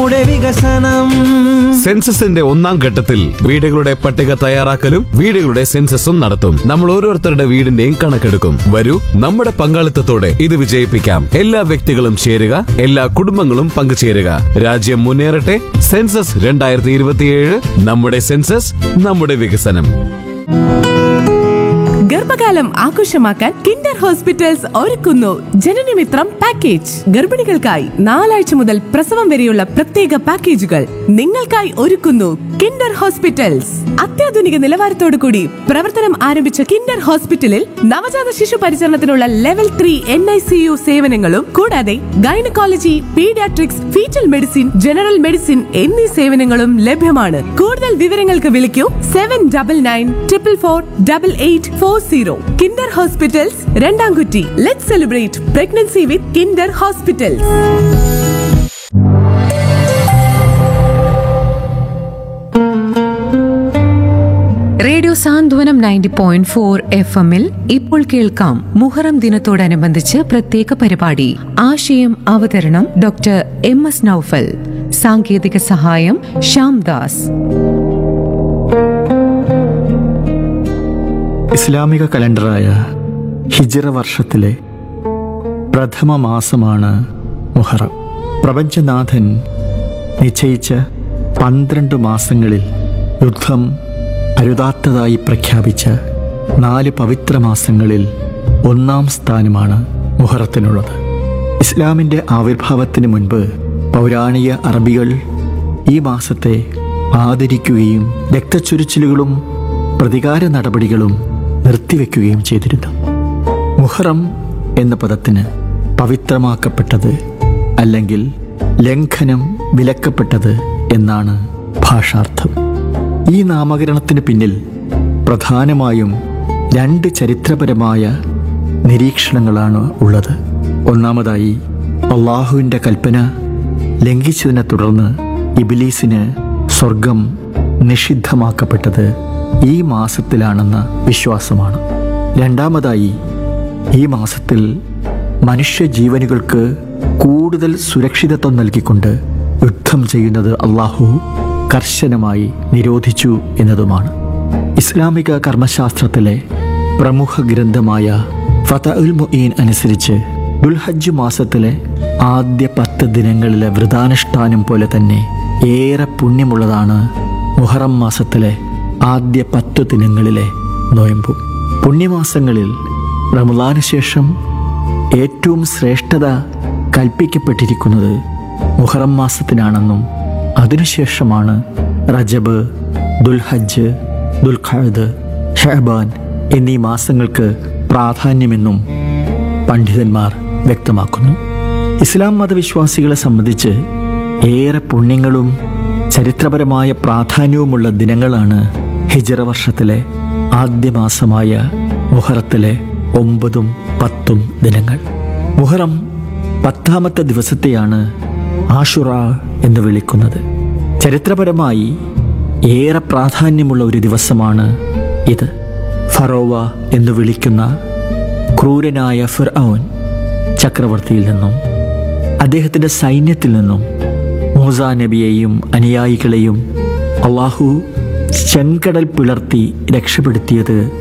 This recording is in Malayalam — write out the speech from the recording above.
നമ്മുടെ വികസനം സെൻസസിന്റെ ഒന്നാം ഘട്ടത്തിൽ വീടുകളുടെ പട്ടിക തയ്യാറാക്കലും വീടുകളുടെ സെൻസസും നടത്തും നമ്മൾ ഓരോരുത്തരുടെ വീടിന്റെയും കണക്കെടുക്കും വരൂ നമ്മുടെ പങ്കാളിത്തത്തോടെ ഇത് വിജയിപ്പിക്കാം എല്ലാ വ്യക്തികളും ചേരുക എല്ലാ കുടുംബങ്ങളും പങ്കുചേരുക രാജ്യം മുന്നേറട്ടെ സെൻസസ് രണ്ടായിരത്തി ഇരുപത്തിയേഴ് നമ്മുടെ സെൻസസ് നമ്മുടെ വികസനം ഗർഭകാലം ആഘോഷമാക്കാൻ കിൻഡർ ഹോസ്പിറ്റൽസ് ഒരുക്കുന്നു ജനനമിത്രം പാക്കേജ് ഗർഭിണികൾക്കായി നാലാഴ്ച മുതൽ പ്രസവം വരെയുള്ള പ്രത്യേക പാക്കേജുകൾ നിങ്ങൾക്കായി ഒരുക്കുന്നു കിൻഡർ ഹോസ്പിറ്റൽസ് അത്യാധുനിക നിലവാരത്തോടു കൂടി പ്രവർത്തനം ആരംഭിച്ച കിൻഡർ ഹോസ്പിറ്റലിൽ നവജാത ശിശു പരിചരണത്തിനുള്ള level three N I C U സേവനങ്ങളും കൂടാതെ gynaecology paediatrics foetal medicine general medicine എന്നീ സേവനങ്ങളും ലഭ്യമാണ് കൂടുതൽ വിവരങ്ങൾക്ക് വിളിക്കൂ seven double nine triple four double eight four zero Kinder hospitals Randamkutty let celebrate pregnancy with Kinder hospitals radio Santhwanam ninety point four F എമ്മിൽ ഇപ്പോൾ കേൾക്കാം മുഹറം ദിനത്തോടനുബന്ധിച്ച് പ്രത്യേക പരിപാടി ആശയം അവതരണം ഡോക്ടർ എം എസ് നൌഫൽ സാങ്കേതിക സഹായം ശ്യാംദാസ് ഇസ്ലാമിക കലണ്ടറായ ഹിജറ വർഷത്തിലെ പ്രഥമ മാസമാണ് മുഹറം പ്രപഞ്ചനാഥൻ നിശ്ചയിച്ച പന്ത്രണ്ട് മാസങ്ങളിൽ യുദ്ധം അരുതാത്തതായി പ്രഖ്യാപിച്ച നാല് പവിത്ര മാസങ്ങളിൽ ഒന്നാം സ്ഥാനമാണ് മുഹറത്തിനുള്ളത് ഇസ്ലാമിൻ്റെ ആവിർഭാവത്തിന് മുൻപ് പൗരാണിക അറബികൾ ഈ മാസത്തെ ആദരിക്കുകയും രക്തച്ചൊരിച്ചിലുകളും പ്രതികാര നടപടികളും നിർത്തിവെക്കുകയും ചെയ്തിരുന്നു മുഹറം എന്ന പദത്തിന് പവിത്രമാക്കപ്പെട്ടത് അല്ലെങ്കിൽ ലംഘനം വിലക്കപ്പെട്ടത് എന്നാണ് ഭാഷാർത്ഥം ഈ നാമകരണത്തിന് പിന്നിൽ പ്രധാനമായും രണ്ട് ചരിത്രപരമായ നിരീക്ഷണങ്ങളാണ് ഉള്ളത് ഒന്നാമതായി അള്ളാഹുവിൻ്റെ കൽപ്പന ലംഘിച്ചതിനെ തുടർന്ന് ഇബിലീസിന് സ്വർഗം നിഷിദ്ധമാക്കപ്പെട്ടത് ഈ മാസത്തിലാണെന്ന വിശ്വാസമാണ് രണ്ടാമതായി ഈ മാസത്തിൽ മനുഷ്യജീവനുകൾക്ക് കൂടുതൽ സുരക്ഷിതത്വം നൽകിക്കൊണ്ട് യുദ്ധം ചെയ്യുന്നത് അള്ളാഹു കർശനമായി നിരോധിച്ചു എന്നതുമാണ് ഇസ്ലാമിക കർമ്മശാസ്ത്രത്തിലെ പ്രമുഖ ഗ്രന്ഥമായ ഫത ഉൽ മുഈൻ അനുസരിച്ച് ദുൽഹജ്ജ് മാസത്തിലെ ആദ്യ പത്ത് ദിനങ്ങളിലെ വ്രതാനുഷ്ഠാനം പോലെ തന്നെ ഏറെ പുണ്യമുള്ളതാണ് മുഹറം മാസത്തിലെ ആദ്യ പത്ത് ദിനങ്ങളിലെ നോയമ്പും പുണ്യമാസങ്ങളിൽ റമദാന് ശേഷം ഏറ്റവും ശ്രേഷ്ഠത കൽപ്പിക്കപ്പെട്ടിരിക്കുന്നത് മുഹറം മാസത്തിനാണെന്നും അതിനുശേഷമാണ് റജബ് ദുൽഹജ്ജ് ദുൽഖഅദ് ഷഹബാൻ എന്നീ മാസങ്ങൾക്ക് പ്രാധാന്യമെന്നും പണ്ഡിതന്മാർ വ്യക്തമാക്കുന്നു ഇസ്ലാം മതവിശ്വാസികളെ സംബന്ധിച്ച് ഏറെ പുണ്യങ്ങളും ചരിത്രപരമായ പ്രാധാന്യവുമുള്ള ദിനങ്ങളാണ് ഹിജറ വർഷത്തിലെ ആദ്യ മാസമായ മുഹറത്തിലെ ഒമ്പതും പത്തും ദിനങ്ങൾ മുഹറം പത്താമത്തെ ദിവസത്തെയാണ് ആഷുറ എന്ന് വിളിക്കുന്നത് ചരിത്രപരമായി ഏറെ പ്രാധാന്യമുള്ള ഒരു ദിവസമാണ് ഇത് ഫറോവ എന്ന് വിളിക്കുന്ന ക്രൂരനായ ഫിർഔൻ ചക്രവർത്തിയിൽ നിന്നും അദ്ദേഹത്തിൻ്റെ സൈന്യത്തിൽ നിന്നും മൂസ നബിയെയും അനുയായികളെയും അള്ളാഹു ചെങ്കടൽ പിളർത്തി രക്ഷപ്പെടുത്തിയത്